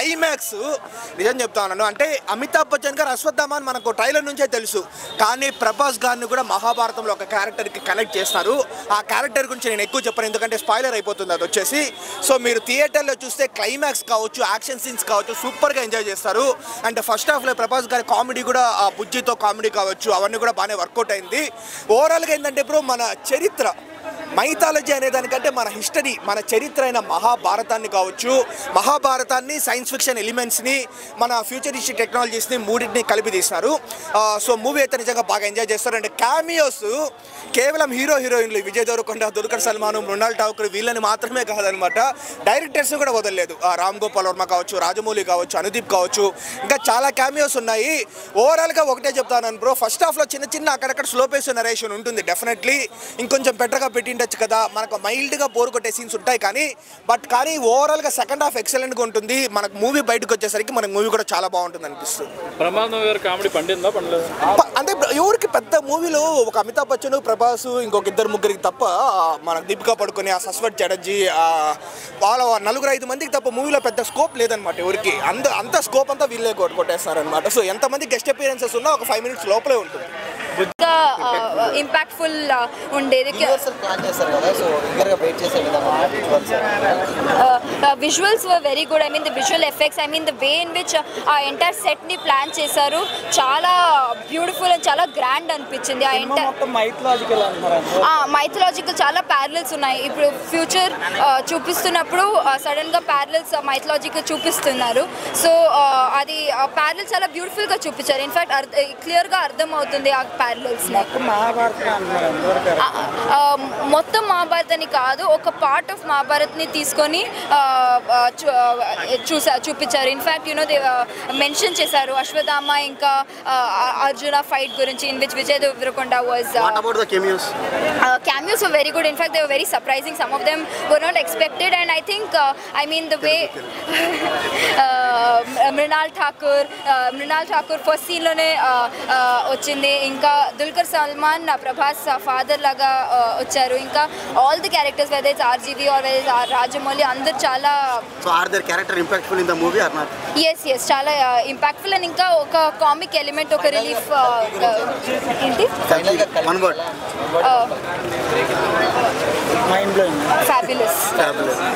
Climax నిజం చెప్తా ఉన్నాను అంటే అమితాబ్ బచ్చన్ గారు అశ్వత్థామ అని మనకు ట్రైలర్ నుంచే తెలుసు కానీ ప్రభాస్ గారిని కూడా మహాభారతంలో ఒక క్యారెక్టర్కి కనెక్ట్ చేస్తారు ఆ క్యారెక్టర్ గురించి నేను ఎక్కువ చెప్పను ఎందుకంటే స్పాయిలర్ అయిపోతుంది అది వచ్చేసి సో మీరు థియేటర్లో చూస్తే క్లైమాక్స్ కావచ్చు యాక్షన్ సీన్స్ కావచ్చు సూపర్గా ఎంజాయ్ చేస్తారు అండ్ ఫస్ట్ హాఫ్లో ప్రభాస్ గారి కామెడీ కూడా ఆ బుజ్జితో కామెడీ కావచ్చు అవన్నీ కూడా బాగానే వర్కౌట్ అయింది ఓవరాల్గా ఏంటంటే బ్రో మన చరిత్ర మైథాలజీ అనే దానికంటే మన హిస్టరీ మన చరిత్ర అయిన మహాభారతాన్ని కావచ్చు మహాభారతాన్ని సైన్స్ ఫిక్షన్ ఎలిమెంట్స్ని మన ఫ్యూచరిస్టిక్ టెక్నాలజీస్ని మూడింటిని కలిపి తీసినారు ఆ, సో మూవీ అయితే నిజంగా బాగా ఎంజాయ్ చేస్తారు అండ్ క్యామియోస్ కేవలం హీరో హీరోయిన్లు విజయ్ దేవరకొండ దుర్గర్ సల్మాన్ మృణాల్ ఠాకూర్ వీళ్ళని మాత్రమే కాదనమాట డైరెక్టర్స్ కూడా వదలలేదు ఆ, రామ్ గోపాల్ వర్మ కావచ్చు రాజమౌళి కావచ్చు అనుదీప్ కావచ్చు ఇంకా చాలా క్యామియోస్ ఉన్నాయి ఓవరాల్గా ఒకటే చెప్తాను బ్రో ఫస్ట్ హాఫ్లో చిన్న చిన్న అక్కడక్కడ స్లో పేస్ నరేషన్ ఉంటుంది డెఫినెట్లీ ఇంకొంచెం బెటర్గా పెట్టిండొచ్చు కదా మనకు మైల్డ్గా బోర్ కొట్టే సీన్స్ ఉంటాయి కానీ బట్ కానీ ఓవరాల్గా సెకండ్ హాఫ్ ఎక్సలెంట్గా ఉంటుంది మనకు మూవీ బయటకు వచ్చేసరికి మనకు మూవీ కూడా చాలా బాగుంటుంది అనిపిస్తుంది ప్రమాదం గారు కామెడీ పండిందా పండలేదు ప- అంటే ఎవరికి పెద్ద మూవీలో ఒక అమితాబ్ బచ్చన్ ప్రభాస్ ఇంకొక ఇద్దరు ముగ్గురికి తప్ప ఆ, మన దీపికా పడుకొని ఆ సస్వత్ చటర్జీ ఆ, వాళ్ళ నలుగురు ఐదు మందికి తప్ప మూవీలో పెద్ద స్కోప్ లేదనమాట ఎవరికి అంత అంత స్కోప్ అంతా వీళ్ళే కొట్టు కొట్టేస్తారనమాట సో ఎంతమంది గెస్ట్ అపియరెన్సెస్ ఉన్నా ఒక ఫైవ్ మినిట్స్ లోపలే ఉంటుంది ఇంకా ఇంపాక్ట్ఫుల్ ఉండేది యూనివర్సల్ ప్లాన్ చేస్తారు కదా సో దగ్గరగా వెయిట్ చేసే విధంగా visuals were very good I mean the visual effects I mean the way in which ah entire సెట్ని ప్లాన్ చేశారు చాలా బ్యూటిఫుల్ అండ్ చాలా గ్రాండ్ అనిపించింది ఆ ఎంటైర్ మొత్తం మైథలాజికల్ అంటున్నారు మైథలాజికల్ చాలా ప్యారలల్స్ ఉన్నాయి ఇప్పుడు ఫ్యూచర్ చూపిస్తున్నప్పుడు సడన్గా ప్యారలల్స్ మైథలాజికల్ చూపిస్తున్నారు సో అది ప్యారలల్ చాలా బ్యూటిఫుల్గా చూపించారు ఇన్ఫాక్ట్ అర్థ క్లియర్గా అర్థం అవుతుంది ఆ ప్యారలల్స్ మహాభారతం అంటున్నారు ఎంతవరకు ఆ, ఆ, మొత్తం మహాభారతాన్ని కాదు ఒక పార్ట్ ఆఫ్ మహాభారత్ని తీసుకొని ఆ, ఆ, చూ- ఆ, చూసా చూపించారు ఇన్ఫ్యాక్ట్ యూనో దే మెన్షన్ చేశారు అశ్వత్థామ ఇంకా ఆ, అర్జున ఫైట్ గురించి in which Vijay Deverakonda was what about the cameos uh, cameos were very good. In fact, they were very surprising. Some of them were not expected, and I think, uh, I mean, the way uh, Mrinal Thakur, uh, Mrinal Thakur first scene లోనే uh, uh, వచ్చింది ఇంకా Dulquer Salmaan Prabhas father లాగా uh, వచ్చారు ఇంకా all the characters whether it's RGV are whether Rajamouli అందరు చాలా so are their character impactful in the movie are not as as చాలా impactful and ఇంకా ఒక కామిక్ ఎలిమెంట్ ఒక రిలీఫ్ ఏంటి వన్ వర్డ్ ఫ్యాబులస్